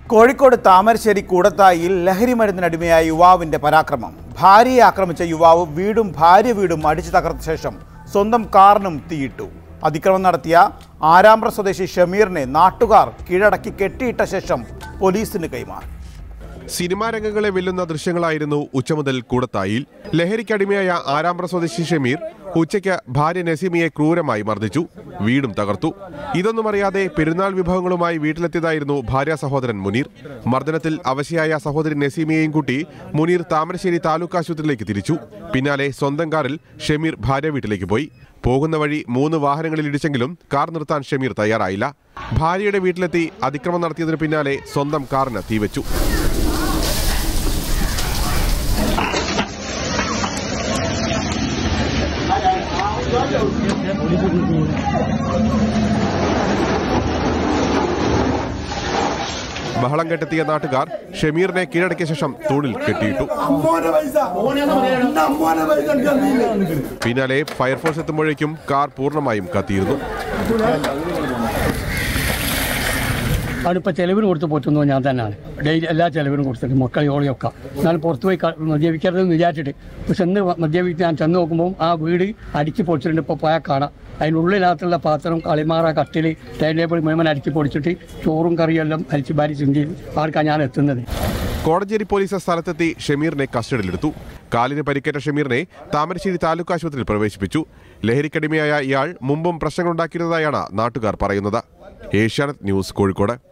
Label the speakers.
Speaker 1: കോഴിക്കോട് താമരശ്ശേരി കൂടത്തായിൽ ലഹരി മരുന്നിനടിമയായ യുവാവിന്റെ പരാക്രമം ഭാര്യയെ ആക്രമിച്ച യുവാവ് വീടും ഭാര്യ വീടും അടിച്ചു തകർത്ത ശേഷം സ്വന്തം കാറിനും തീയിട്ടു അതിക്രമം നടത്തിയ ആരാമ്പ്ര സ്വദേശി ഷമീറിനെ നാട്ടുകാർ കീഴടക്കി കെട്ടിയിട്ട ശേഷം പോലീസിന് കൈമാറി
Speaker 2: സിനിമാ രംഗങ്ങളെ വെല്ലുന്ന ദൃശ്യങ്ങളായിരുന്നു ഉച്ചമുതൽ കൂടത്തായിൽ ലഹരിക്കടിമയായ ആരാമ്പ്ര സ്വദേശി ഷമീർ ഉച്ചയ്ക്ക് ഭാര്യ നസീമിയെ ക്രൂരമായി മർദ്ദിച്ചു വീടും തകർത്തു ഇതൊന്നും അറിയാതെ പെരുന്നാൾ വിഭവങ്ങളുമായി വീട്ടിലെത്തിയതായിരുന്നു ഭാര്യ സഹോദരൻ മുനീർ മർദ്ദനത്തിൽ അവശയായ സഹോദരി നസീമിയെയും കൂട്ടി മുനീർ താമരശ്ശേരി താലൂക്ക് ആശുപത്രിയിലേക്ക് തിരിച്ചു പിന്നാലെ സ്വന്തം കാറിൽ ഷമീർ ഭാര്യ വീട്ടിലേക്ക് പോയി പോകുന്ന വഴി മൂന്ന് വാഹനങ്ങളിൽ ഇടിച്ചെങ്കിലും കാർ നിർത്താൻ ഷമീർ തയ്യാറായില്ല ഭാര്യയുടെ വീട്ടിലെത്തി അതിക്രമം നടത്തിയതിനു പിന്നാലെ സ്വന്തം കാറിന് തീവച്ചു ബഹളം കെട്ടെത്തിയ നാട്ടുകാർ ഷമീറിനെ കീഴടക്കിയ ശേഷം തൂണിൽ കെട്ടിയിട്ടു
Speaker 3: അമ്മോന്റെ പൈസ എന്റെ അമ്മോന്റെ പൈസ എനിക്ക് തന്നില്ല
Speaker 2: പിന്നാലെ ഫയർഫോഴ്സ് എത്തുമ്പോഴേക്കും കാർ പൂർണ്ണമായും കത്തിയിരുന്നു
Speaker 4: അവനിപ്പോൾ ചെലവിന് കൊടുത്ത് പോറ്റുന്നത് ഞാൻ തന്നെയാണ് ഡെയിലി എല്ലാ ചെലവിനും കൊടുത്തിട്ട് മക്കളെ ഓളിയൊക്കെ എന്നാലും പുറത്ത് പോയി ക- മദ്യപിക്കരുതെന്ന് വിചാരിച്ചിട്ട് ഇപ്പോൾ ചെന്ന് മദ്യപിച്ച് ഞാൻ ചെന്ന് നോക്കുമ്പോൾ ആ വീട് അടിച്ച് പൊടിച്ചിട്ടുണ്ട് ഇപ്പോൾ പോയാൽ കാണാം അതിനുള്ളിനകത്തുള്ള പാത്രം കളിമാറ കട്ടിൽ ടൈം ടേബിൾ മുഴുവൻ അടിച്ച് പൊടിച്ചിട്ട് ചോറും കറിയും എല്ലാം അരിച്ച് ഭാരി ചിന്തി ആർക്കാണ് ഞാൻ എത്തുന്നത്
Speaker 2: കോടഞ്ചേരി പോലീസ് സ്ഥലത്തെത്തി ഷമീറിനെ കസ്റ്റഡിയിലെടുത്തു കാലിന് പരിക്കേറ്റ ഷമീറിനെ താമരശ്ശേരി താലൂക്ക് ആശുപത്രിയിൽ പ്രവേശിപ്പിച്ചു ലഹരിക്കടിമയായ ഇയാൾ മുമ്പും പ്രശ്നങ്ങളുണ്ടാക്കിയിരുന്നതായാണ് നാട്ടുകാർ പറയുന്നത് ഏഷ്യാനെറ്റ് ന്യൂസ് കോഴിക്കോട്